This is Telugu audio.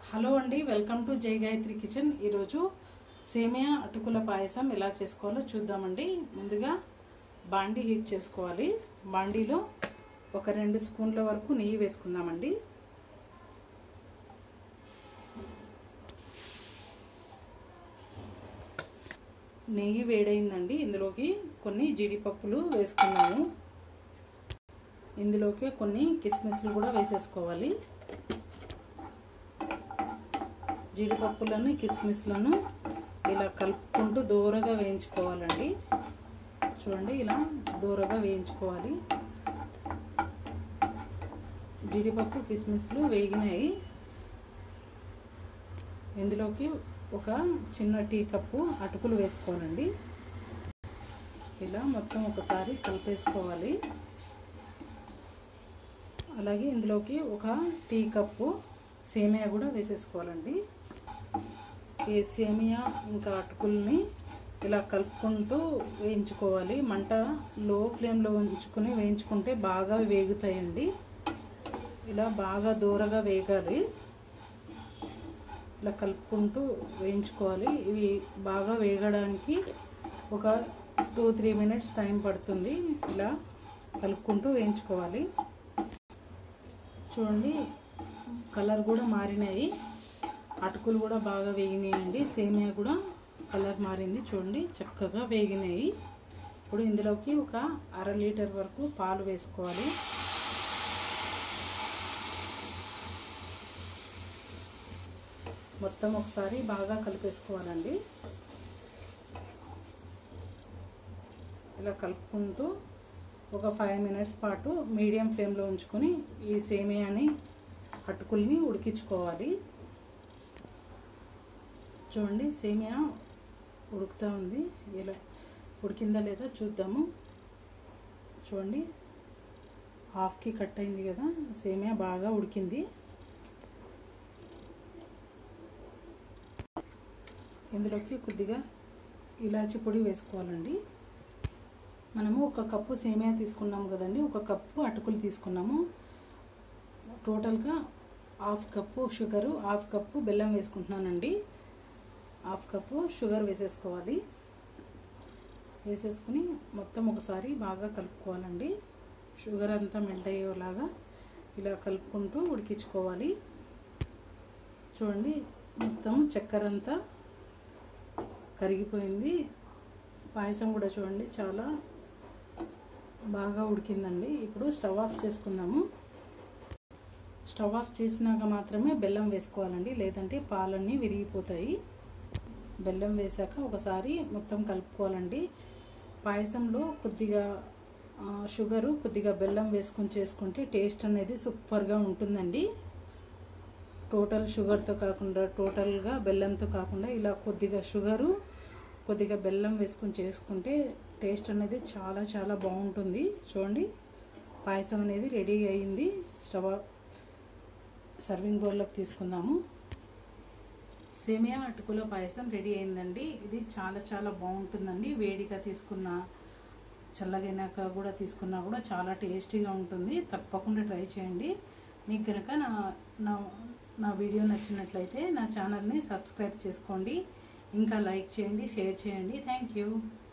హలో అండి వెల్కమ్ టు జై గాయత్రి కిచెన్ ఈరోజు సేమియా అటుకుల పాయసం ఎలా చేసుకోవాలో చూద్దామండి ముందుగా బాండీ హీట్ చేసుకోవాలి బాండీలో ఒక రెండు స్పూన్ల వరకు నెయ్యి వేసుకుందామండి నెయ్యి వేడైందండి ఇందులోకి కొన్ని జీడిపప్పులు వేసుకున్నాము ఇందులోకి కొన్ని కిస్మిస్లు కూడా వేసేసుకోవాలి జీడిపప్పులను కిస్మిస్లను ఇలా కలుపుకుంటూ దూరగా వేయించుకోవాలండి చూడండి ఇలా దూరగా వేయించుకోవాలి జీడిపప్పు కిస్మిస్లు వేగినాయి ఇందులోకి ఒక చిన్న టీ కప్పు అటుకులు వేసుకోవాలండి ఇలా మొత్తం ఒకసారి కలిపేసుకోవాలి అలాగే ఇందులోకి ఒక టీ కప్పు సేమియా కూడా వేసేసుకోవాలండి ఈ సేమియా ఇంకా అటుకుల్ని ఇలా కలుపుకుంటూ వేయించుకోవాలి మంట లో ఫ్లేమ్లో ఉంచుకొని వేయించుకుంటే బాగా వేగుతాయండి ఇలా బాగా దూరగా వేగాలి ఇలా కలుపుకుంటూ వేయించుకోవాలి ఇవి బాగా వేగడానికి ఒక టూ త్రీ మినిట్స్ టైం పడుతుంది ఇలా కలుపుకుంటూ వేయించుకోవాలి చూడండి కలర్ కూడా మారినాయి అటుకులు కూడా బాగా వేగినాయండి సేమియా కూడా కలర్ మారింది చూడండి చక్కగా వేగినాయి ఇప్పుడు ఇందులోకి ఒక అర లీటర్ వరకు పాలు వేసుకోవాలి మొత్తం ఒకసారి బాగా కలిపేసుకోవాలండి ఇలా కలుపుకుంటూ ఒక ఫైవ్ మినిట్స్ పాటు మీడియం ఫ్లేమ్లో ఉంచుకొని ఈ సేమియాని అటుకుల్ని ఉడికించుకోవాలి చూడండి సేమియా ఉడుకుతూ ఉంది ఇలా ఉడికిందా లేదా చూద్దాము చూడండి హాఫ్కి కట్ అయింది కదా సేమియా బాగా ఉడికింది ఇందులోకి కొద్దిగా ఇలాచి పొడి వేసుకోవాలండి మనము ఒక కప్పు సేమియా తీసుకున్నాము కదండి ఒక కప్పు అటుకులు తీసుకున్నాము టోటల్గా half cup sugar half cup బెల్లం వేసుకుంటున్నానండి హాఫ్ కప్పు షుగర్ వేసేసుకోవాలి వేసేసుకుని మొత్తం ఒకసారి బాగా కలుపుకోవాలండి షుగర్ అంతా మెల్ట్ అయ్యేలాగా ఇలా కలుపుకుంటూ ఉడికించుకోవాలి చూడండి మొత్తం చక్కెర అంతా కరిగిపోయింది పాయసం కూడా చూడండి చాలా బాగా ఉడికిందండి ఇప్పుడు స్టవ్ ఆఫ్ చేసుకుందాము స్టవ్ ఆఫ్ చేసినాక మాత్రమే బెల్లం వేసుకోవాలండి లేదంటే పాలన్నీ విరిగిపోతాయి బెల్లం వేసాక ఒకసారి మొత్తం కలుపుకోవాలండి పాయసంలో కొద్దిగా షుగరు కొద్దిగా బెల్లం వేసుకొని చేసుకుంటే టేస్ట్ అనేది సూపర్గా ఉంటుందండి టోటల్ షుగర్తో కాకుండా టోటల్గా బెల్లంతో కాకుండా ఇలా కొద్దిగా షుగరు కొద్దిగా బెల్లం వేసుకొని చేసుకుంటే టేస్ట్ అనేది చాలా చాలా బాగుంటుంది చూడండి పాయసం అనేది రెడీ అయింది స్టవ్ సర్వింగ్ బౌల్లోకి తీసుకుందాము సేమియా అటుకుల పాయసం రెడీ అయిందండి ఇది చాలా చాలా బాగుంటుందండి వేడిగా తీసుకున్న చల్లగైనాక కూడా తీసుకున్నా కూడా చాలా టేస్టీగా ఉంటుంది తప్పకుండా ట్రై చేయండి మీకు కనుక నా నా నా వీడియో నచ్చినట్లయితే నా ఛానల్ని సబ్స్క్రైబ్ చేసుకోండి ఇంకా లైక్ చేయండి షేర్ చేయండి థ్యాంక్ యూ